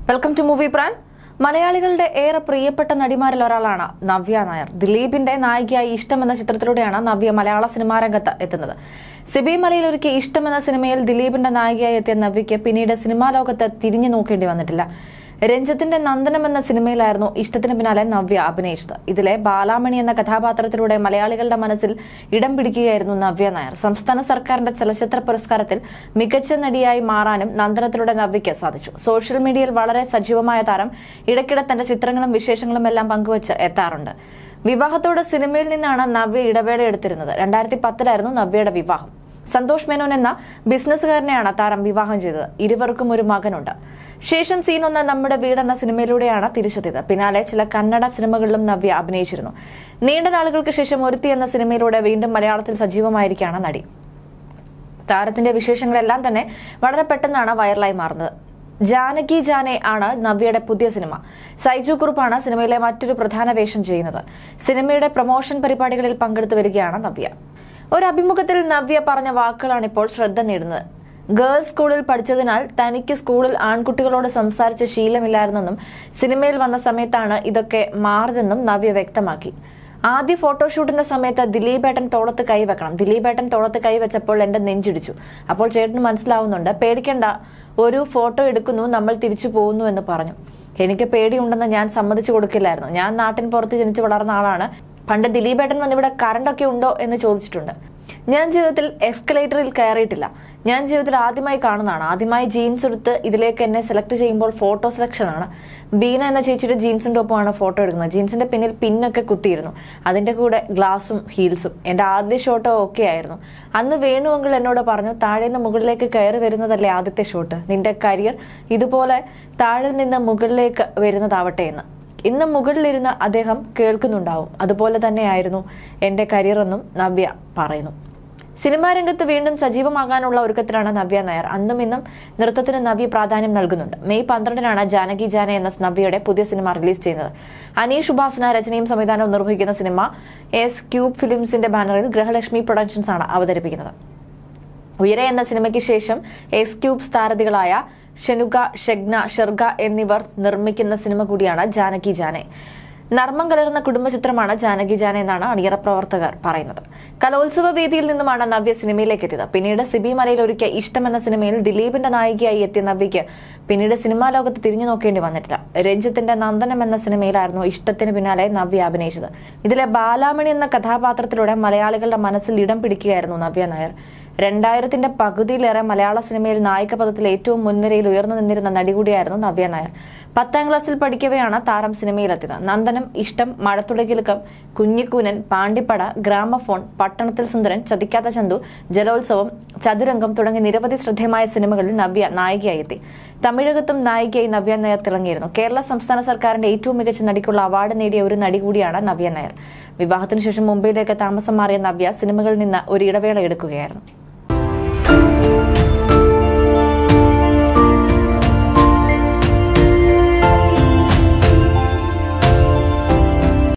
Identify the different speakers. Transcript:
Speaker 1: welcome to movie PRAN മലയാളികളുടെ ഏറെ പ്രിയപ്പെട്ട നടിമാരിൽ ഒരാളാണ് നവ്യ നായർ ദിലീപിന്റെ നായികയായി ഇഷ്ടം എന്ന ചിത്രത്തിലൂടെയാണ് നവ്യ മലയാള സിനിമാ രംഗത്ത് എത്തുന്നത് സിബി മലയിൽ ഒരുക്കിയ ഇഷ്ടം എന്ന സിനിമയിൽ ദിലീപിന്റെ നായികയായി എത്തിയ നവ്യയ്ക്ക് പിന്നീട് സിനിമാ ലോകത്ത് തിരിഞ്ഞു നോക്കേണ്ടി വന്നിട്ടില്ല രഞ്ജിത്തിന്റെ നന്ദനം എന്ന സിനിമയിലായിരുന്നു ഇഷ്ടത്തിന് പിന്നാലെ നവ്യ അഭിനയിച്ചത് ഇതിലെ ബാലാമണി എന്ന കഥാപാത്രത്തിലൂടെ മലയാളികളുടെ മനസ്സിൽ ഇടം പിടിക്കുകയായിരുന്നു നവ്യ നായർ സംസ്ഥാന സർക്കാരിന്റെ ചലച്ചിത്ര പുരസ്കാരത്തിൽ മികച്ച നടിയായി മാറാനും നന്ദനത്തിലൂടെ നവ്യയ്ക്ക് സാധിച്ചു സോഷ്യൽ മീഡിയയിൽ വളരെ സജീവമായ താരം ഇടയ്ക്കിടെ തന്റെ ചിത്രങ്ങളും വിശേഷങ്ങളും എല്ലാം പങ്കുവച്ച് എത്താറുണ്ട് വിവാഹത്തോടെ സിനിമയിൽ നിന്നാണ് നവ്യ ഇടവേള എടുത്തിരുന്നത് രണ്ടായിരത്തി പത്തിലായിരുന്നു നവ്യയുടെ വിവാഹം സന്തോഷ് മേനോൻ എന്ന ബിസിനസ്സുകാരനെയാണ് താരം വിവാഹം ചെയ്തത് ഇരുവർക്കും ഒരു മകനുണ്ട് ശേഷം സീൻ ഒന്ന് നമ്മുടെ വീട് എന്ന സിനിമയിലൂടെയാണ് തിരിച്ചെത്തിയത് പിന്നാലെ ചില കന്നഡ സിനിമകളിലും നവ്യ അഭിനയിച്ചിരുന്നു നീണ്ട നാളുകൾക്ക് ശേഷം ഒരുത്തി എന്ന സിനിമയിലൂടെ വീണ്ടും മലയാളത്തിൽ സജീവമായിരിക്കുകയാണ് നടി താരത്തിന്റെ വിശേഷങ്ങളെല്ലാം തന്നെ വളരെ പെട്ടെന്നാണ് വൈറലായി മാറുന്നത് ജാനകി ജാനെ ആണ് നവ്യയുടെ പുതിയ സിനിമ സൈജു കുറുപ്പാണ് സിനിമയിലെ മറ്റൊരു പ്രധാന വേഷം ചെയ്യുന്നത് സിനിമയുടെ പ്രൊമോഷൻ പരിപാടികളിൽ പങ്കെടുത്തു വരികയാണ് നവ്യ ഒരു അഭിമുഖത്തിൽ നവ്യ പറഞ്ഞ വാക്കുകളാണ് ഇപ്പോൾ ശ്രദ്ധ നേടുന്നത് ഗേൾസ് സ്കൂളിൽ പഠിച്ചതിനാൽ തനിക്ക് സ്കൂളിൽ ആൺകുട്ടികളോട് സംസാരിച്ച ശീലമില്ലായിരുന്നെന്നും സിനിമയിൽ വന്ന സമയത്താണ് ഇതൊക്കെ മാറിയതെന്നും നവ്യ വ്യക്തമാക്കി ആദ്യ ഫോട്ടോഷൂട്ടിന്റെ സമയത്ത് ദിലീപേട്ടൻ തോളത്ത് കൈവെക്കണം ദിലീപേട്ടൻ തോളത്ത് കൈവച്ചപ്പോൾ എന്റെ നെഞ്ചിടിച്ചു അപ്പോൾ ചേട്ടന് മനസ്സിലാവുന്നുണ്ട് പേടിക്കണ്ട ഒരു ഫോട്ടോ എടുക്കുന്നു നമ്മൾ തിരിച്ചു പോകുന്നു എന്ന് പറഞ്ഞു എനിക്ക് പേടിയുണ്ടെന്ന് ഞാൻ സമ്മതിച്ചു കൊടുക്കില്ലായിരുന്നു ഞാൻ നാട്ടിൻ പുറത്ത് ജനിച്ചു വളർന്ന ആളാണ് പണ്ട് ദിലീപേട്ടൻ വന്നിവിടെ കറണ്ടൊക്കെ ഉണ്ടോ എന്ന് ചോദിച്ചിട്ടുണ്ട് ഞാൻ ജീവിതത്തിൽ എസ്കലേറ്ററിൽ കയറിയിട്ടില്ല ഞാൻ ജീവിതത്തിൽ ആദ്യമായി കാണുന്നതാണ് ആദ്യമായി ജീൻസ് എടുത്ത് ഇതിലേക്ക് എന്നെ സെലക്ട് ചെയ്യുമ്പോൾ ഫോട്ടോ സെലക്ഷൻ ആണ് ബീന എന്ന ചേച്ചിയുടെ ജീൻസിന്റെ ഒപ്പമാണ് ഫോട്ടോ എടുക്കുന്നത് ജീൻസിന്റെ പിന്നിൽ പിന്നൊക്കെ കുത്തിയിരുന്നു അതിന്റെ കൂടെ ഗ്ലാസും ഹീൽസും എന്റെ ആദ്യ ഷോട്ടോ ഒക്കെ ആയിരുന്നു അന്ന് വേണുവെങ്കിൽ എന്നോട് പറഞ്ഞു താഴെ നിന്ന് മുകളിലേക്ക് കയറി വരുന്നതല്ലേ ആദ്യത്തെ ഷോട്ട് നിന്റെ കരിയർ ഇതുപോലെ താഴെ നിന്ന് മുകളിലേക്ക് വരുന്നതാവട്ടെ എന്ന് ഇന്ന് മുകളിലിരുന്ന് അദ്ദേഹം കേൾക്കുന്നുണ്ടാവും അതുപോലെ തന്നെയായിരുന്നു എന്റെ കരിയർ എന്നും നവ്യ പറയുന്നു സിനിമാ രംഗത്ത് വീണ്ടും സജീവമാകാനുള്ള ഒരുക്കത്തിലാണ് നവ്യ നായർ അന്നും ഇന്നും നൃത്തത്തിന് നവ്യ പ്രാധാന്യം നൽകുന്നുണ്ട് മെയ് പന്ത്രണ്ടിനാണ് ജാനകി ജാന എന്ന നവ്യയുടെ പുതിയ സിനിമ റിലീസ് ചെയ്യുന്നത് അനീഷ് ഉപാസന രചനയും സംവിധാനവും നിർവഹിക്കുന്ന സിനിമ എസ് ക്യൂബ് ഫിലിംസിന്റെ ബാനറിൽ ഗൃഹലക്ഷ്മി പ്രൊഡക്ഷൻസ് ആണ് അവതരിപ്പിക്കുന്നത് ഉയരെ എന്ന സിനിമയ്ക്ക് ശേഷം എസ് ക്യൂബ്സ് താരതികളായ ഷെനുക ഷെഗ്ന ഷെർഗ എന്നിവർ നിർമ്മിക്കുന്ന സിനിമ കൂടിയാണ് ജാനകി ജാനെ നർമ്മം കലർന്ന കുടുംബചിത്രമാണ് ജാനകി ജാന എന്നാണ് അണിയറ പ്രവർത്തകർ പറയുന്നത് കലോത്സവ വേദിയിൽ നിന്നുമാണ് നവ്യ സിനിമയിലേക്ക് എത്തിയത് പിന്നീട് സിബി മലയിൽ ഒരുക്കിയ ഇഷ്ടം എന്ന സിനിമയിൽ ദിലീപിന്റെ നായികയായി എത്തിയ നവ്യയ്ക്ക് പിന്നീട് സിനിമാ ലോകത്ത് തിരിഞ്ഞു നോക്കേണ്ടി വന്നിട്ടില്ല രഞ്ജിത്തിന്റെ നന്ദനം എന്ന സിനിമയിലായിരുന്നു ഇഷ്ടത്തിന് പിന്നാലെ നവ്യ അഭിനയിച്ചത് ഇതിലെ ബാലാമണി എന്ന കഥാപാത്രത്തിലൂടെ മലയാളികളുടെ മനസ്സിൽ ഇടം പിടിക്കുകയായിരുന്നു നവ്യ നായർ രണ്ടായിരത്തിന്റെ പകുതിയിലേറെ മലയാള സിനിമയിൽ നായിക പദത്തിൽ ഏറ്റവും മുൻനിരയിൽ ഉയർന്നു നിന്നിരുന്ന നടി കൂടിയായിരുന്നു നവ്യ നായർ പത്താം ക്ലാസ്സിൽ പഠിക്കവെയാണ് താരം സിനിമയിലെത്തിയത് നന്ദനം ഇഷ്ടം മഴത്തുടകിലുക്കം കുഞ്ഞിക്കൂനൻ പാണ്ടിപ്പട ഗ്രാമഫോൺ പട്ടണത്തിൽ സുന്ദരൻ ചതിക്കാത്ത ചന്തു ജലോത്സവം ചതുരംഗം തുടങ്ങി നിരവധി ശ്രദ്ധേയമായ സിനിമകളിൽ നവ്യ നായികയായി എത്തി തമിഴകത്തും നായികയായി നവ്യ നായർ തിളങ്ങിയിരുന്നു കേരള സംസ്ഥാന സർക്കാരിന്റെ ഏറ്റവും മികച്ച നടിക്കുള്ള അവാർഡ് നേടിയ ഒരു നടി കൂടിയാണ് നവ്യ നായർ വിവാഹത്തിനു ശേഷം മുംബൈയിലേക്ക് താമസം മാറിയ നവ്യ സിനിമകളിൽ നിന്ന് ഒരു ഇടവേള എടുക്കുകയായിരുന്നു